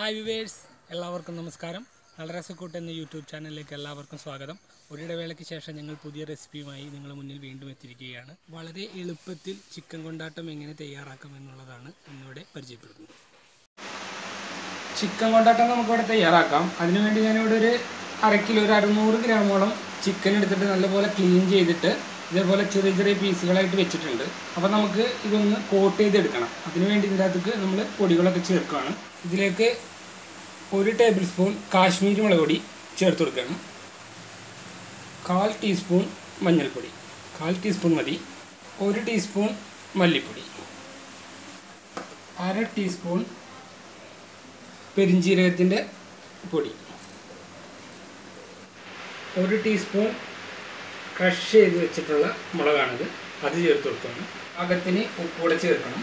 hi viewers എല്ലാവർക്കും നമസ്കാരം നല്ല രസക്കൂട്ട് എന്ന യൂട്യൂബ് ചാനലിലേക്ക് എല്ലാവർക്കും സ്വാഗതം ഒരിടവേളയ്ക്ക് ശേഷം ഞങ്ങൾ പുതിയ റെസിപ്പിയുമായി നിങ്ങളുടെ മുന്നിൽ വീണ്ടും എത്തിയിരിക്കുകയാണ് വളരെ എളുപ്പത്തിൽ ചിക്കൻ കൊണ്ടാട്ടം എങ്ങനെ തയ്യാറാക്കാം എന്നുള്ളതാണ് ഇന്നിവിടെ പരിചയപ്പെടുത്തുന്നത് ചിക്കൻ കൊണ്ടാട്ടം നമുക്കിവിടെ തയ്യാറാക്കാം അതിനുവേണ്ടി ഞാനിവിടെ ഒരു അര കിലോ ഒരു അറുന്നൂറ് ഗ്രാമോളം ചിക്കൻ എടുത്തിട്ട് നല്ലപോലെ ക്ലീൻ ചെയ്തിട്ട് ഇതേപോലെ ചെറിയ ചെറിയ പീസുകളായിട്ട് വെച്ചിട്ടുണ്ട് അപ്പോൾ നമുക്ക് ഇതൊന്ന് കോട്ട് ചെയ്തെടുക്കണം അതിനുവേണ്ടി ഇതിൻ്റെ അകത്തേക്ക് നമ്മൾ പൊടികളൊക്കെ ചേർക്കുകയാണ് ഇതിലേക്ക് ഒരു ടേബിൾ സ്പൂൺ കാശ്മീരി മുളക് പൊടി ചേർത്ത് കൊടുക്കുകയാണ് കാൽ ടീസ്പൂൺ മഞ്ഞൾപ്പൊടി കാൽ ടീസ്പൂൺ മതി ഒരു ടീസ്പൂൺ മല്ലിപ്പൊടി അര ടീസ്പൂൺ പെരിഞ്ജീരകത്തിൻ്റെ പൊടി ഒരു ടീസ്പൂൺ ക്രഷ് ചെയ്ത് വെച്ചിട്ടുള്ള മുളകാണിത് അത് ചേർത്ത് കൊടുക്കണം പാകത്തിന് ഉപ്പൂടെ ചേർക്കണം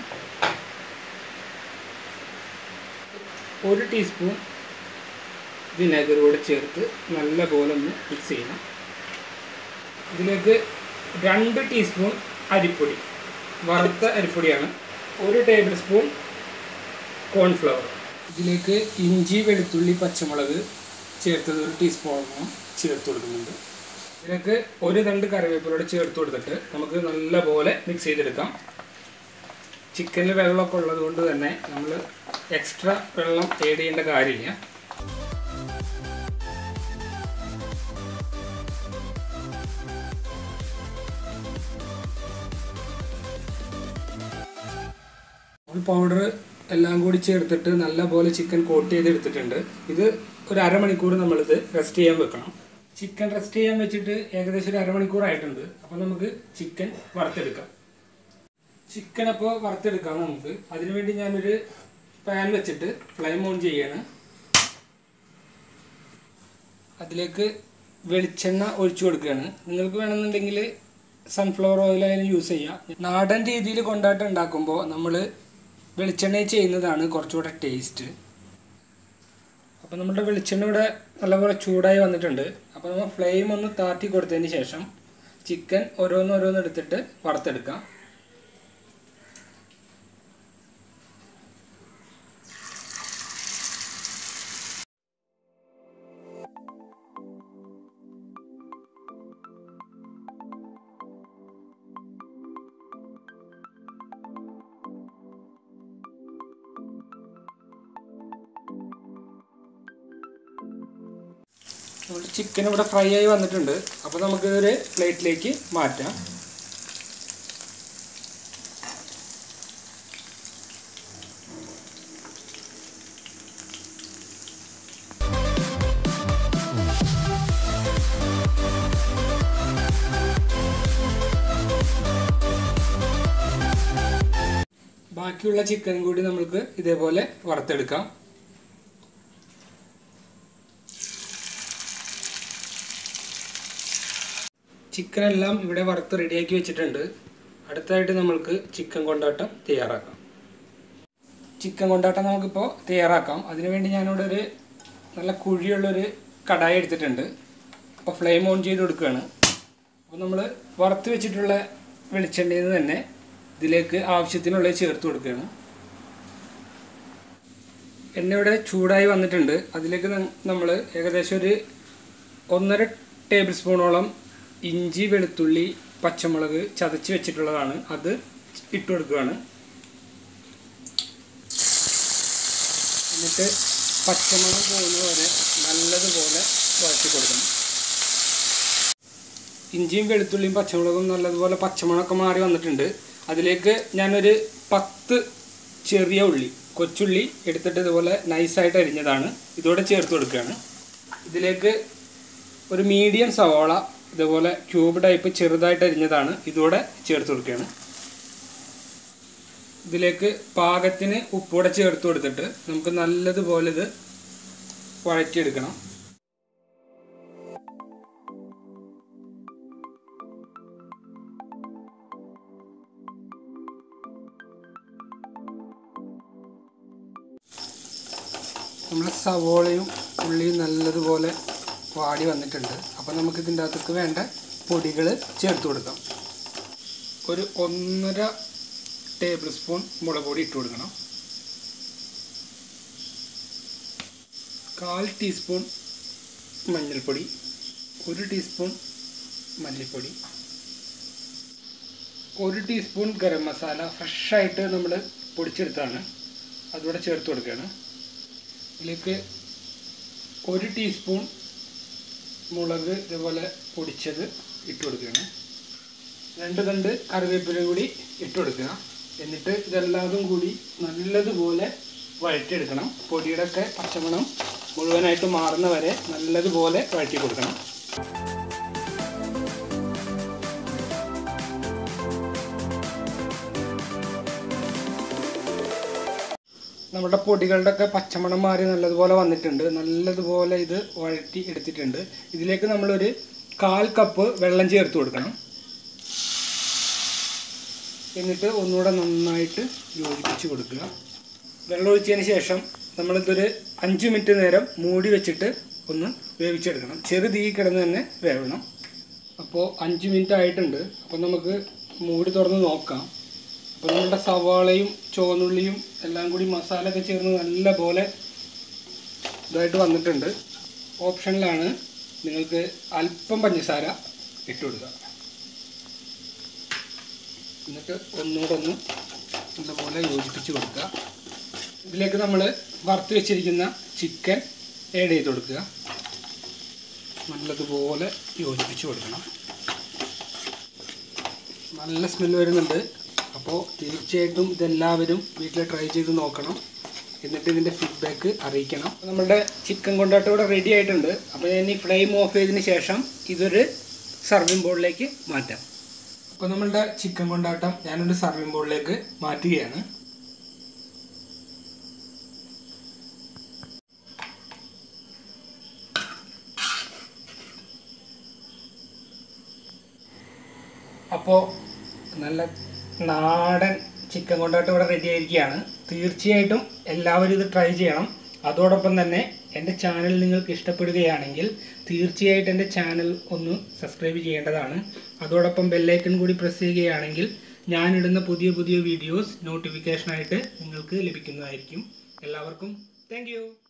ഒരു ടീസ്പൂൺ വിനാഗിരി കൂടെ ചേർത്ത് നല്ലപോലെ ഒന്ന് മിക്സ് ചെയ്യണം ഇതിലേക്ക് രണ്ട് ടീസ്പൂൺ അരിപ്പൊടി വറുത്ത അരിപ്പൊടിയാണ് ഒരു ടേബിൾ സ്പൂൺ കോൺഫ്ലവർ ഇതിലേക്ക് ഇഞ്ചി വെളുത്തുള്ളി പച്ചമുളക് ചേർത്തത് ഒരു ടീസ്പൂണോളം ചേർത്ത് കൊടുക്കുന്നുണ്ട് ഇതിലേക്ക് ഒരു തണ്ട് കറിവേപ്പിലൂടെ ചേർത്ത് കൊടുത്തിട്ട് നമുക്ക് നല്ലപോലെ മിക്സ് ചെയ്തെടുക്കാം ചിക്കനിൽ വെള്ളമൊക്കെ ഉള്ളത് കൊണ്ട് തന്നെ നമ്മൾ എക്സ്ട്രാ വെള്ളം ആഡ് ചെയ്യേണ്ട കാര്യമില്ല പൗഡർ എല്ലാം കൂടി ചേർത്തിട്ട് നല്ലപോലെ ചിക്കൻ കോട്ട് ചെയ്തെടുത്തിട്ടുണ്ട് ഇത് ഒരു അരമണിക്കൂർ നമ്മളിത് റെസ്റ്റ് ചെയ്യാൻ വെക്കണം ചിക്കൻ റെസ്റ്റ് ചെയ്യാൻ വെച്ചിട്ട് ഏകദേശം ഒരു അരമണിക്കൂർ ആയിട്ടുണ്ട് അപ്പോൾ നമുക്ക് ചിക്കൻ വറുത്തെടുക്കാം ചിക്കൻ അപ്പോൾ വറുത്തെടുക്കാം നമുക്ക് അതിനുവേണ്ടി ഞാനൊരു പാൻ വെച്ചിട്ട് ഫ്ലെയിം ഓൺ ചെയ്യാണ് അതിലേക്ക് വെളിച്ചെണ്ണ ഒഴിച്ചു കൊടുക്കുകയാണ് നിങ്ങൾക്ക് വേണമെന്നുണ്ടെങ്കിൽ സൺഫ്ലവർ ഓയിൽ ആയാലും യൂസ് ചെയ്യാം നാടൻ രീതിയിൽ കൊണ്ടാട്ടം ഉണ്ടാക്കുമ്പോൾ നമ്മൾ വെളിച്ചെണ്ണ ചെയ്യുന്നതാണ് കുറച്ചുകൂടെ ടേസ്റ്റ് അപ്പോൾ നമ്മുടെ വെളിച്ചെണ്ണ ഇവിടെ നല്ലപോലെ ചൂടായി വന്നിട്ടുണ്ട് അപ്പോൾ നമ്മൾ ഫ്ലെയിം ഒന്ന് താത്തി കൊടുത്തതിന് ശേഷം ചിക്കൻ ഓരോന്നോരോന്ന് എടുത്തിട്ട് വറുത്തെടുക്കാം നമ്മുടെ ചിക്കൻ ഇവിടെ ഫ്രൈ ആയി വന്നിട്ടുണ്ട് അപ്പോൾ നമുക്കിതൊരു പ്ലേറ്റിലേക്ക് മാറ്റാം ബാക്കിയുള്ള ചിക്കനും കൂടി നമുക്ക് ഇതേപോലെ വറുത്തെടുക്കാം ചിക്കൻ എല്ലാം ഇവിടെ വറുത്ത് റെഡിയാക്കി വെച്ചിട്ടുണ്ട് അടുത്തായിട്ട് നമ്മൾക്ക് ചിക്കൻ കൊണ്ടാട്ടം തയ്യാറാക്കാം ചിക്കൻ കൊണ്ടാട്ടം നമുക്കിപ്പോൾ തയ്യാറാക്കാം അതിനുവേണ്ടി ഞാനിവിടെ ഒരു നല്ല കുഴിയുള്ളൊരു കടായി എടുത്തിട്ടുണ്ട് അപ്പോൾ ഫ്ലെയിം ഓൺ ചെയ്ത് കൊടുക്കുകയാണ് അപ്പോൾ നമ്മൾ വറുത്ത് വെച്ചിട്ടുള്ള വെളിച്ചെണ്ണയിൽ നിന്ന് തന്നെ ഇതിലേക്ക് ആവശ്യത്തിനുള്ള ചേർത്ത് കൊടുക്കുകയാണ് എണ്ണ ഇവിടെ ചൂടായി വന്നിട്ടുണ്ട് അതിലേക്ക് നമ്മൾ ഏകദേശം ഒരു ഒന്നര ടേബിൾ സ്പൂണോളം ഇഞ്ചി വെളുത്തുള്ളി പച്ചമുളക് ചതച്ച് വെച്ചിട്ടുള്ളതാണ് അത് ഇട്ട് കൊടുക്കുകയാണ് എന്നിട്ട് പച്ചമുളക് പോകുന്നത് വരെ നല്ലതുപോലെ വഴറ്റി കൊടുക്കണം ഇഞ്ചിയും വെളുത്തുള്ളിയും പച്ചമുളകും നല്ലതുപോലെ പച്ചമുളകൊക്കെ മാറി വന്നിട്ടുണ്ട് അതിലേക്ക് ഞാനൊരു പത്ത് ചെറിയ ഉള്ളി കൊച്ചുള്ളി എടുത്തിട്ട് ഇതുപോലെ നൈസായിട്ട് അരിഞ്ഞതാണ് ഇതോടെ ചേർത്ത് കൊടുക്കുകയാണ് ഇതിലേക്ക് ഒരു മീഡിയം സവാള ഇതുപോലെ ക്യൂബ് ടൈപ്പ് ചെറുതായിട്ട് അരിഞ്ഞതാണ് ഇതോടെ ചേർത്ത് കൊടുക്കുകയാണ് ഇതിലേക്ക് പാകത്തിന് ഉപ്പൂടെ ചേർത്ത് കൊടുത്തിട്ട് നമുക്ക് നല്ലതുപോലെ ഇത് വഴറ്റിയെടുക്കണം നമ്മുടെ സവോളയും ഉള്ളിയും നല്ലതുപോലെ വാടി വന്നിട്ടുണ്ട് അപ്പോൾ നമുക്ക് ഇതിൻ്റെ അകത്തേക്ക് വേണ്ട പൊടികൾ ചേർത്ത് കൊടുക്കാം ഒരു ഒന്നര ടേബിൾ സ്പൂൺ മുളക് പൊടി ഇട്ട് കൊടുക്കണം കാൽ ടീസ്പൂൺ മഞ്ഞൾപ്പൊടി ഒരു ടീസ്പൂൺ മല്ലിപ്പൊടി ഒരു ടീസ്പൂൺ ഗരം മസാല ഫ്രഷായിട്ട് നമ്മൾ പൊടിച്ചെടുത്താണ് അതുകൂടെ ചേർത്ത് കൊടുക്കുകയാണ് ഇതിലേക്ക് ഒരു ടീസ്പൂൺ മുളക് ഇതുപോലെ പൊടിച്ചത് ഇട്ട് കൊടുക്കുകയാണ് രണ്ട് തണ്ട് കറിവേപ്പില കൂടി ഇട്ട് കൊടുക്കുക എന്നിട്ട് ഇതെല്ലാതും കൂടി നല്ലതുപോലെ വഴറ്റിയെടുക്കണം പൊടിയുടെ ഒക്കെ പച്ചമണം മുഴുവനായിട്ട് മാറുന്ന വരെ നല്ലതുപോലെ വഴറ്റി കൊടുക്കണം നമ്മുടെ പൊടികളുടെ ഒക്കെ പച്ചമണം മാറി നല്ലതുപോലെ വന്നിട്ടുണ്ട് നല്ലതുപോലെ ഇത് വഴറ്റി എടുത്തിട്ടുണ്ട് ഇതിലേക്ക് നമ്മളൊരു കാൽ കപ്പ് വെള്ളം ചേർത്ത് കൊടുക്കണം എന്നിട്ട് ഒന്നുകൂടെ നന്നായിട്ട് യോജിപ്പിച്ച് കൊടുക്കുക വെള്ളം ഒഴിച്ചതിന് ശേഷം നമ്മളിതൊരു അഞ്ച് മിനിറ്റ് നേരം മൂടി വെച്ചിട്ട് ഒന്ന് വേവിച്ചെടുക്കണം ചെറു തീ കിടന്ന് തന്നെ വേവണം അപ്പോൾ അഞ്ച് മിനിറ്റ് ആയിട്ടുണ്ട് അപ്പോൾ നമുക്ക് മൂടി തുറന്ന് നോക്കാം അപ്പോൾ നമ്മളുടെ സവാളയും ചുവന്നുള്ളിയും എല്ലാം കൂടി മസാല ഒക്കെ ചേർന്ന് നല്ല പോലെ ഇതായിട്ട് വന്നിട്ടുണ്ട് ഓപ്ഷനിലാണ് നിങ്ങൾക്ക് അല്പം പഞ്ചസാര ഇട്ട് കൊടുക്കുക എന്നിട്ട് ഒന്നുകൂടെ ഒന്ന് നല്ലപോലെ യോജിപ്പിച്ച് കൊടുക്കുക ഇതിലേക്ക് നമ്മൾ വറുത്ത് വെച്ചിരിക്കുന്ന ചിക്കൻ ആഡ് ചെയ്ത് കൊടുക്കുക നല്ലതുപോലെ യോജിപ്പിച്ച് കൊടുക്കണം നല്ല സ്മെല്ല് വരുന്നുണ്ട് അപ്പോൾ തീർച്ചയായിട്ടും ഇതെല്ലാവരും വീട്ടിൽ ട്രൈ ചെയ്ത് നോക്കണം എന്നിട്ട് ഇതിൻ്റെ ഫീഡ്ബാക്ക് അറിയിക്കണം നമ്മുടെ ചിക്കൻ കൊണ്ടാട്ടം ഇവിടെ റെഡി ആയിട്ടുണ്ട് അപ്പോൾ ഞാൻ ഈ ഫ്ലെയിം ഓഫ് ചെയ്തതിന് ശേഷം ഇതൊരു സർവിംഗ് ബോളിലേക്ക് മാറ്റാം അപ്പോൾ നമ്മളുടെ ചിക്കൻ കൊണ്ടാട്ടം ഞാനൊരു സർവിംഗ് ബോളിലേക്ക് മാറ്റുകയാണ് അപ്പോൾ നല്ല നാടൻ ചിക്കൻ കൊണ്ടാട്ടം ഇവിടെ റെഡി ആയിരിക്കുകയാണ് തീർച്ചയായിട്ടും എല്ലാവരും ഇത് ട്രൈ ചെയ്യണം അതോടൊപ്പം തന്നെ എൻ്റെ ചാനൽ നിങ്ങൾക്ക് ഇഷ്ടപ്പെടുകയാണെങ്കിൽ തീർച്ചയായിട്ടും എൻ്റെ ചാനൽ ഒന്ന് സബ്സ്ക്രൈബ് ചെയ്യേണ്ടതാണ് അതോടൊപ്പം ബെല്ലൈക്കൺ കൂടി പ്രസ് ചെയ്യുകയാണെങ്കിൽ ഞാനിടുന്ന പുതിയ പുതിയ വീഡിയോസ് നോട്ടിഫിക്കേഷനായിട്ട് നിങ്ങൾക്ക് ലഭിക്കുന്നതായിരിക്കും എല്ലാവർക്കും താങ്ക്